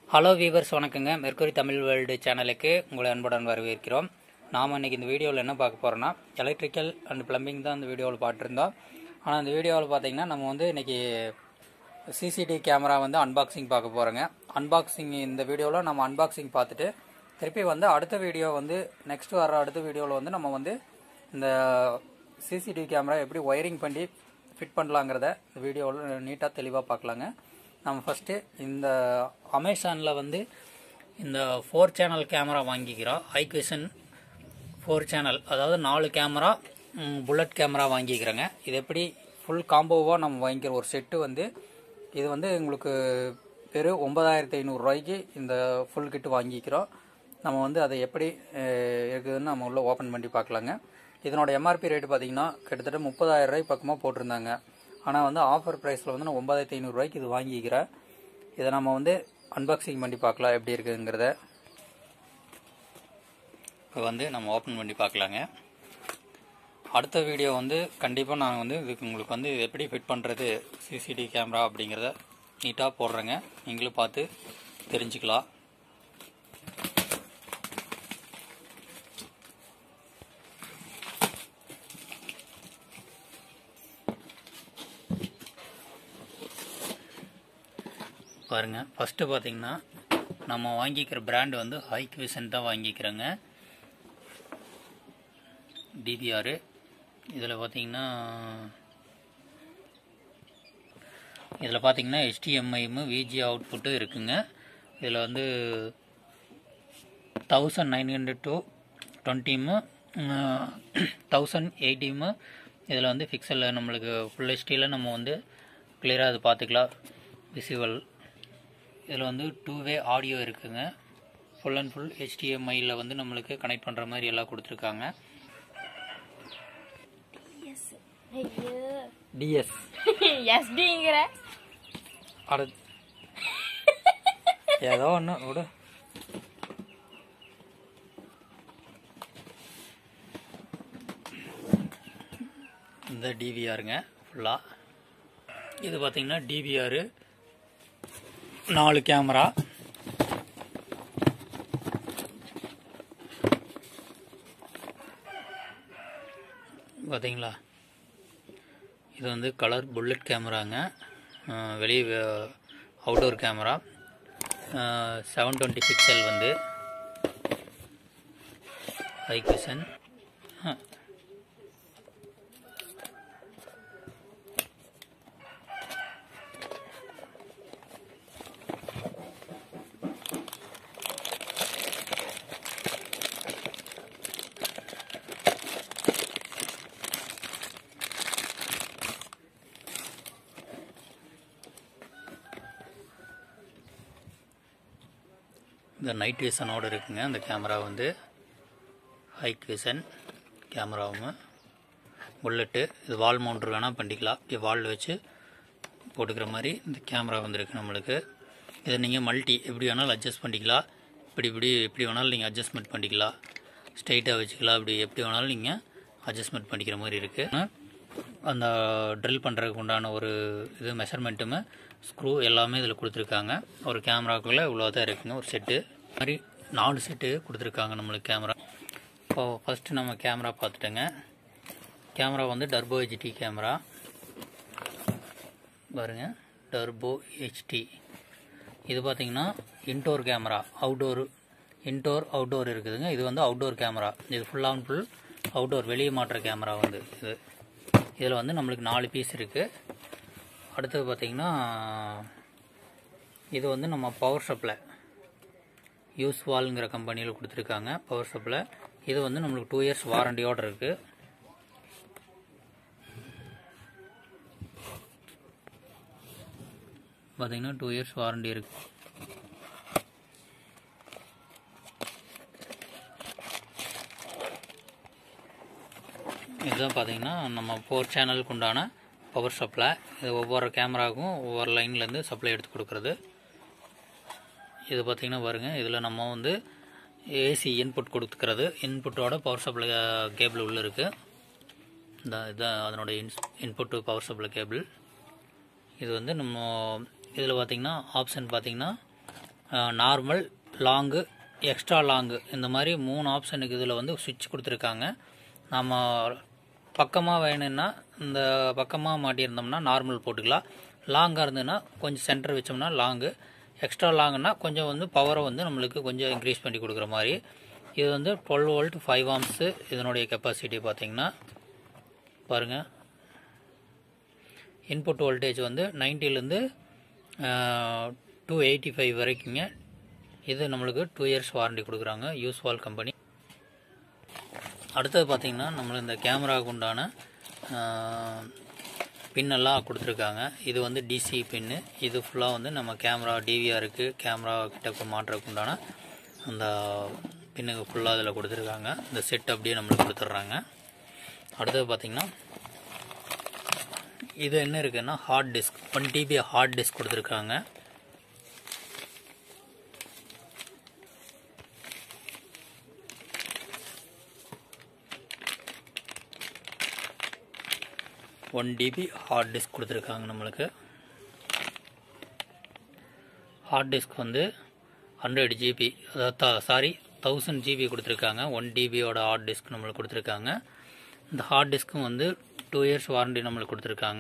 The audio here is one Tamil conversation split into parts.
ஹலோ வீவர்ஸ் வணக்கங்க மெர்க்குரி தமிழ் வேர்ல்டு சேனலுக்கு உங்களை அன்புடன் வரவேற்கிறோம் நாம் இன்னைக்கு இந்த வீடியோவில் என்ன பார்க்க போகிறோன்னா எலக்ட்ரிக்கல் அண்ட் ப்ளம்பிங் தான் இந்த வீடியோவில் பார்த்துருந்தோம் ஆனால் இந்த வீடியோவில் பார்த்தீங்கன்னா நம்ம வந்து இன்னைக்கு சிசிடிவி கேமரா வந்து அன்பாக்சிங் பார்க்க போகிறோங்க அன்பாக்சிங் இந்த வீடியோவில் நம்ம அன்பாக்சிங் பார்த்துட்டு திருப்பி வந்து அடுத்த வீடியோ வந்து நெக்ஸ்ட் வர அடுத்த வீடியோவில் வந்து நம்ம வந்து இந்த சிசிடிவி கேமரா எப்படி ஒயரிங் பண்ணி ஃபிட் பண்ணலாங்கிறத இந்த வீடியோவில் நீட்டாக தெளிவாக பார்க்கலாங்க நம்ம ஃபஸ்ட்டு இந்த அமேசானில் வந்து இந்த ஃபோர் சேனல் கேமரா வாங்கிக்கிறோம் ஐக்விஷன் ஃபோர் சேனல் அதாவது நாலு கேமரா புல்லட் கேமரா வாங்கிக்கிறோங்க இது எப்படி ஃபுல் காம்போவாக நம்ம வாங்கிக்கிற ஒரு செட்டு வந்து இது வந்து உங்களுக்கு வெறும் ஒன்பதாயிரத்தி ஐநூறுரூவாய்க்கு இந்த ஃபுல் கிட்டு வாங்கிக்கிறோம் நம்ம வந்து அதை எப்படி அஹ், இருக்குதுன்னு நம்ம உள்ள ஓப்பன் பண்ணி பார்க்கலாங்க இதனோட எம்ஆர்பி ரேட்டு பார்த்தீங்கன்னா கிட்டத்தட்ட முப்பதாயிரம் ரூபாய் பக்கமாக போட்டிருந்தாங்க ஆனால் வந்து ஆஃபர் ப்ரைஸில் வந்து நான் ஒன்பதாயிரத்தி ஐநூறுரூவாய்க்கு இது வாங்கிக்கிறேன் இதை நம்ம வந்து அன்பாக்சிங் பண்ணி பார்க்கலாம் எப்படி இருக்குங்கிறத இப்போ வந்து நம்ம ஓப்பன் பண்ணி பார்க்கலாங்க அடுத்த வீடியோ வந்து கண்டிப்பாக நான் வந்து இதுக்கு உங்களுக்கு வந்து இது எப்படி ஃபிட் பண்ணுறது சிசிடிவி கேமரா அப்படிங்கிறத நீட்டாக போடுறேங்க நீங்களும் பார்த்து தெரிஞ்சுக்கலாம் பாருங்க ஃபஸ்ட்டு பார்த்தீங்கன்னா நம்ம வாங்கிக்கிற பிராண்ட் வந்து ஹைக்விசன் தான் வாங்கிக்கிறோங்க டிபிஆர் இதில் பார்த்தீங்கன்னா இதில் பார்த்தீங்கன்னா HDMI-ம் விஜி அவுட்புட்டும் இருக்குங்க இதில் வந்து தௌசண்ட் நைன் ஹண்ட்ரட் டு டுவெண்ட்டிமு தௌசண்ட் எயிட்டிமு இதில் வந்து ஃபிக்சலில் நம்மளுக்கு ஃபுல் ஹெச்டியில் நம்ம வந்து கிளியராக அது பார்த்துக்கலாம் விசிவல் இதில் வந்து டூ வே ஆடியோ இருக்குங்க ஃபுல் அண்ட் ஃபுல் ஹெச்டிஎம்ஐயில் வந்து நம்மளுக்கு கனெக்ட் பண்ணுற மாதிரி எல்லாம் கொடுத்துருக்காங்க எஸ் ஐயோ டிஎஸ் எஸ்டிங்கிற அட ஏதோ ஒன்று விடு இந்த டிவிஆருங்க ஃபுல்லாக இது பார்த்தீங்கன்னா டிவிஆர் நாலு கேமரா பார்த்தீங்களா இது வந்து கலர் புல்லட் கேமராங்க அஹ் வெளியே outdoor camera seven twenty pixel வந்து ஐக்விஷன் இந்த நைட் விஷனோடு இருக்குங்க அந்த கேமரா வந்து ஹைக் விஷன் கேமராவும் புல்லட்டு இது வால் மவுண்டர் வேணால் பண்ணிக்கலாம் இப்படி வால் வச்சு போட்டுக்கிற மாதிரி இந்த கேமரா வந்துருக்கு நம்மளுக்கு இதை நீங்கள் மல்டி எப்படி வேணாலும் அட்ஜஸ்ட் பண்ணிக்கலாம் இப்படி இப்படி எப்படி வேணாலும் நீங்கள் அட்ஜஸ்ட்மெண்ட் பண்ணிக்கலாம் ஸ்ட்ரைட்டாக வச்சுக்கலாம் இப்படி எப்படி வேணாலும் நீங்கள் அட்ஜஸ்ட்மெண்ட் பண்ணிக்கிற மாதிரி இருக்குது அந்த ட்ரில் பண்ணுறதுக்கு உண்டான ஒரு இது மெஷர்மெண்ட்டுமே ஸ்க்ரூ எல்லாமே இதில் கொடுத்துருக்காங்க ஒரு கேமராக்குள்ளே இவ்வளோ தான் இருக்குங்க ஒரு செட்டு மாதிரி நாலு செட்டு கொடுத்துருக்காங்க நம்மளுக்கு கேமரா இப்போ ஃபஸ்ட்டு நம்ம கேமரா பார்த்துட்டோங்க கேமரா வந்து டர்போ ஹெச்டி கேமரா பாருங்க டர்போ ஹெச்டி இது பார்த்தீங்கன்னா indoor camera outdoor indoor outdoor இருக்குதுங்க இது வந்து அவுட்டோர் கேமரா இது ஃபுல் அண்ட் ஃபுல் அவுட்டோர் வெளியே மாட்டுற கேமரா வந்து இது இதில் வந்து நம்மளுக்கு நாலு பீஸ் இருக்குது அடுத்தது பார்த்தீங்கன்னா இது வந்து நம்ம பவர் சப்ளை யூஸ் வால்ங்கிற கம்பெனியில் கொடுத்துருக்காங்க பவர் சப்ளை இது வந்து நம்மளுக்கு டூ இயர்ஸ் வாரண்டியோடு இருக்குது பார்த்தீங்கன்னா டூ இயர்ஸ் வாரண்டி இருக்கு இதுதான் பார்த்தீங்கன்னா நம்ம ஃபோர் சேனலுக்கு உண்டான பவர் சப்ளை இது ஒவ்வொரு கேமராவுக்கும் ஒவ்வொரு லைன்லேருந்து சப்ளை எடுத்து கொடுக்குறது இது பார்த்தீங்கன்னா பாருங்க இதில் நம்ம வந்து ஏசி இன்புட் கொடுத்துக்கிறது இன்புட்டோட பவர் சப்ளை கேபிள் உள்ளே இருக்குது இந்த இதுதான் அதனோட இன்ஸ் இன்புட்டு பவர் சப்ளை கேபிள் இது வந்து நம்ம இதில் பார்த்தீங்கன்னா ஆப்ஷன் பார்த்தீங்கன்னா நார்மல் லாங்கு எக்ஸ்ட்ரா லாங்கு இந்த மாதிரி மூணு ஆப்ஷனுக்கு இதில் வந்து சுவிட்ச் கொடுத்துருக்காங்க நம்ம பக்கமாக வேணும்னா இந்த பக்கமாக மாட்டியிருந்தோம்னா நார்மல் போட்டுக்கலாம் லாங்காக இருந்ததுன்னா கொஞ்சம் சென்டர் வச்சோம்னா லாங்கு எக்ஸ்ட்ரா லாங்குனா கொஞ்சம் வந்து பவரை வந்து நம்மளுக்கு கொஞ்சம் இன்க்ரீஸ் பண்ணி கொடுக்குற மாதிரி இது வந்து டுவெல் வோல்ட் ஃபைவ் ஆம்ஸு இதனுடைய கெப்பாசிட்டி பார்த்தீங்கன்னா பாருங்கள் இன்புட் வோல்டேஜ் வந்து நைன்ட்டிலேருந்து டூ எயிட்டி ஃபைவ் வரைக்குங்க இது நம்மளுக்கு டூ இயர்ஸ் வாரண்டி கொடுக்குறாங்க யூஸ்வால் கம்பெனி அடுத்தது பார்த்திங்கன்னா நம்மளுக்கு இந்த கேமராவுக்கு உண்டான பின்னெல்லாம் கொடுத்துருக்காங்க இது வந்து டிசி பின்னு இது ஃபுல்லாக வந்து நம்ம கேமரா டிவிஆருக்கு கேமரா கிட்ட மாட்டுறதுக்கு உண்டான அந்த பின்னுக்கு ஃபுல்லாக அதில் கொடுத்துருக்காங்க இந்த செட் அப்படியே நம்மளுக்கு கொடுத்துட்றாங்க அடுத்தது பார்த்திங்கன்னா இது என்ன இருக்குன்னா hard disk one TB hard disk கொடுத்துருக்காங்க ஒன் டிபி ஹார்ட் டிஸ்க் கொடுத்துருக்காங்க நம்மளுக்கு ஹார்ட் டிஸ்க் வந்து ஹண்ட்ரட் ஜிபி அதாவது சாரி தௌசண்ட் ஜிபி கொடுத்துருக்காங்க ஒன் டிபியோட ஹார்ட் டிஸ்க் நம்மளுக்கு கொடுத்துருக்காங்க இந்த ஹார்ட் டிஸ்க்கும் வந்து டூ இயர்ஸ் வாரண்டி நம்மளுக்கு கொடுத்துருக்காங்க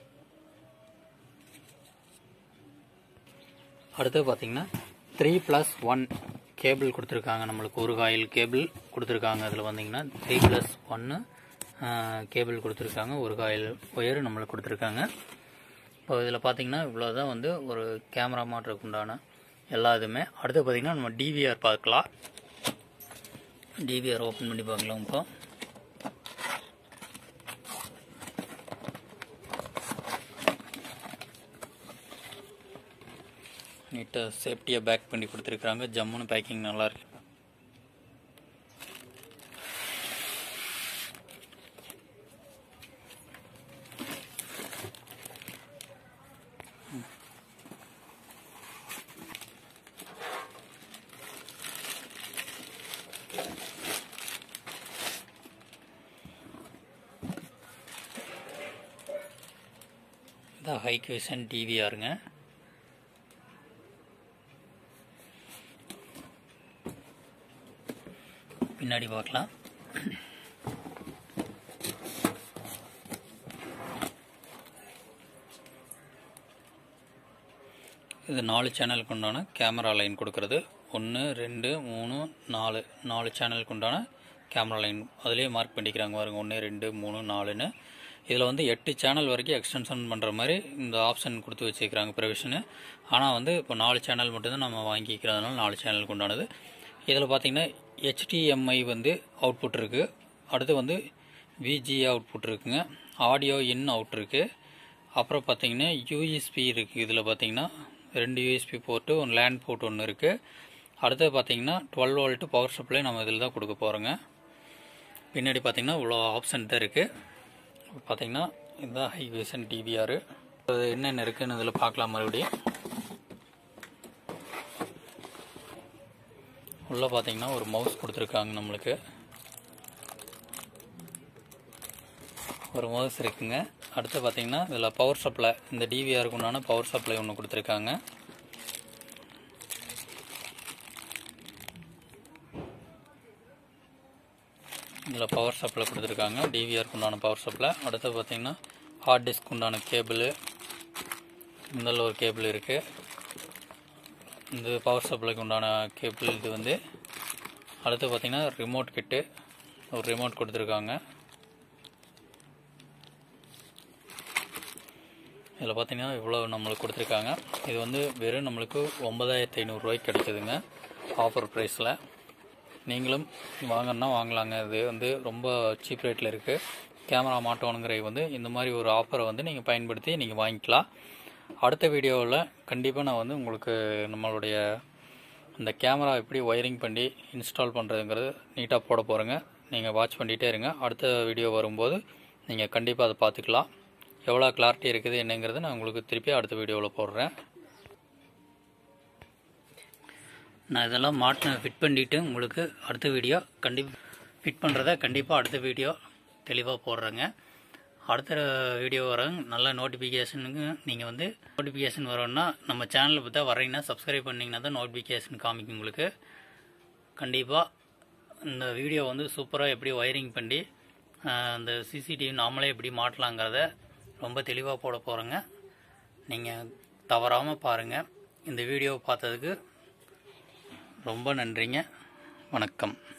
அடுத்து பார்த்தீங்கன்னா த்ரீ ப்ளஸ் ஒன் கேபிள் கொடுத்துருக்காங்க நம்மளுக்கு ஒரு காயில் கேபிள் கொடுத்துருக்காங்க அதில் வந்தீங்கன்னா த்ரீ ப்ளஸ் ஒன்று கேபிள் கொடுத்துருக்காங்க ஒரு காயில் ஒயர் நம்மளுக்கு கொடுத்துருக்காங்க இப்போ இதில் பார்த்தீங்கன்னா இவ்வளோ தான் வந்து ஒரு கேமரா மாட்டுறதுக்கு உண்டான எல்லா இதுவுமே அடுத்து பார்த்தீங்கன்னா நம்ம டிவிஆர் பார்க்கலாம் டிவிஆர் ஓப்பன் பண்ணி பார்க்கலாம் இப்போ நீட்டாக சேஃப்டியாக பேக் பண்ணி கொடுத்துருக்குறாங்க ஜம்முன்னு பேக்கிங் நல்லா இருக்கு இதான் ஹைக்விஷன் டிவிஆருங்க பின்னாடி பார்க்கலாம் இது நாலு சேனலுக்கு உண்டான கேமரா லைன் கொடுக்கறது ஒன்று ரெண்டு மூணு நாலு நாலு சேனலுக்கு உண்டான கேமரா லைன் அதுலேயே மார்க் பண்ணிக்கிறாங்க பாருங்க ஒன்று ரெண்டு மூணு நாலுன்னு இதில் வந்து எட்டு சேனல் வரைக்கும் எக்ஸ்டென்ஷன் பண்ணுற மாதிரி இந்த ஆப்ஷன் கொடுத்து வச்சுக்கிறாங்க ப்ரொவிஷனு ஆனால் வந்து இப்போ நாலு சேனல் மட்டும்தான் நம்ம வாங்கிக்கிறதுனால நாலு சேனலுக்கு உண்டானது இதில் பார்த்தீங்கன்னா ஹெச்டிஎம்ஐ வந்து அவுட்புட் இருக்குது அடுத்து வந்து விஜி அவுட்புட் இருக்குங்க ஆடியோ இன் அவுட் இருக்குது அப்புறம் பார்த்தீங்கன்னா யூஎஸ்பி இருக்குது இதில் பார்த்தீங்கன்னா ரெண்டு யூஎஸ்பி போர்ட்டு ஒன்று லேண்ட் போர்ட் ஒன்று இருக்குது அடுத்தது பார்த்தீங்கன்னா டுவெல் வோல்ட்டு பவர் சப்ளை நம்ம இதில் தான் கொடுக்க போகிறோங்க பின்னாடி பார்த்தீங்கன்னா இவ்வளோ ஆப்ஷன் தான் இருக்குது பார்த்தீங்கன்னா இதுதான் ஹை விஷன் டிவிஆர் அது என்னென்ன இருக்குன்னு இதில் பார்க்கலாம் மறுபடியும் உள்ளே பார்த்தீங்கன்னா ஒரு மவுஸ் கொடுத்துருக்காங்க நம்மளுக்கு ஒரு மவுஸ் இருக்குங்க அடுத்து பார்த்தீங்கன்னா இதில் பவர் சப்ளை இந்த டிவிஆருக்கு உண்டான பவர் சப்ளை ஒன்று கொடுத்துருக்காங்க இதில் பவர் சப்ளை கொடுத்துருக்காங்க டிவிஆருக்கு உண்டான பவர் சப்ளை அடுத்து பார்த்தீங்கன்னா ஹார்ட் டிஸ்க் உண்டான கேபிள் இதில் ஒரு கேபிள் இருக்குது இந்த பவர் சப்ளைக்கு உண்டான கேபிள் இது வந்து அடுத்து பார்த்தீங்கன்னா ரிமோட் கிட்டு ஒரு ரிமோட் கொடுத்துருக்காங்க இதில் பார்த்தீங்கன்னா இவ்வளோ நம்மளுக்கு கொடுத்துருக்காங்க இது வந்து வெறும் நம்மளுக்கு ஒன்பதாயிரத்தி ஐநூறுரூவாய்க்கு கிடைக்குதுங்க ஆஃபர் ப்ரைஸில் நீங்களும் வாங்கன்னா வாங்கலாங்க இது வந்து ரொம்ப சீப் ரேட்டில் இருக்குது கேமரா மாட்டோனுங்கிற வந்து இந்த மாதிரி ஒரு ஆஃபரை வந்து நீங்கள் பயன்படுத்தி நீங்கள் வாங்கிக்கலாம் அடுத்த வீடியோவில் கண்டிப்பாக நான் வந்து உங்களுக்கு நம்மளுடைய இந்த கேமரா எப்படி ஒயரிங் பண்ணி இன்ஸ்டால் பண்ணுறதுங்கிறது நீட்டாக போட போகிறேங்க நீங்கள் வாட்ச் பண்ணிகிட்டே இருங்க அடுத்த வீடியோ வரும்போது நீங்கள் கண்டிப்பாக அதை பார்த்துக்கலாம் எவ்வளோ கிளாரிட்டி இருக்குது என்னங்கிறது நான் உங்களுக்கு திருப்பி அடுத்த வீடியோவில் போடுறேன் நான் இதெல்லாம் மாட்டின ஃபிட் பண்ணிவிட்டு உங்களுக்கு அடுத்த வீடியோ கண்டிப்பாக ஃபிட் பண்ணுறத கண்டிப்பாக அடுத்த வீடியோ தெளிவாக போடுறேங்க அடுத்த வீடியோ வர நல்ல நோட்டிஃபிகேஷனுக்கு நீங்கள் வந்து நோட்டிஃபிகேஷன் வரணும்னா நம்ம சேனலில் பார்த்தா வரீங்கன்னா சப்ஸ்கிரைப் பண்ணிங்கன்னா தான் நோட்டிஃபிகேஷன் காமிக்கும் உங்களுக்கு கண்டிப்பாக இந்த வீடியோ வந்து சூப்பராக எப்படி ஒயரிங் பண்ணி ஆஹ், அந்த சிசிடிவி நாமளே எப்படி மாட்டலாங்கிறத ரொம்ப தெளிவாக போட போகிறேங்க நீங்கள் தவறாமல் பாருங்கள் இந்த வீடியோ பார்த்ததுக்கு ரொம்ப நன்றிங்க வணக்கம்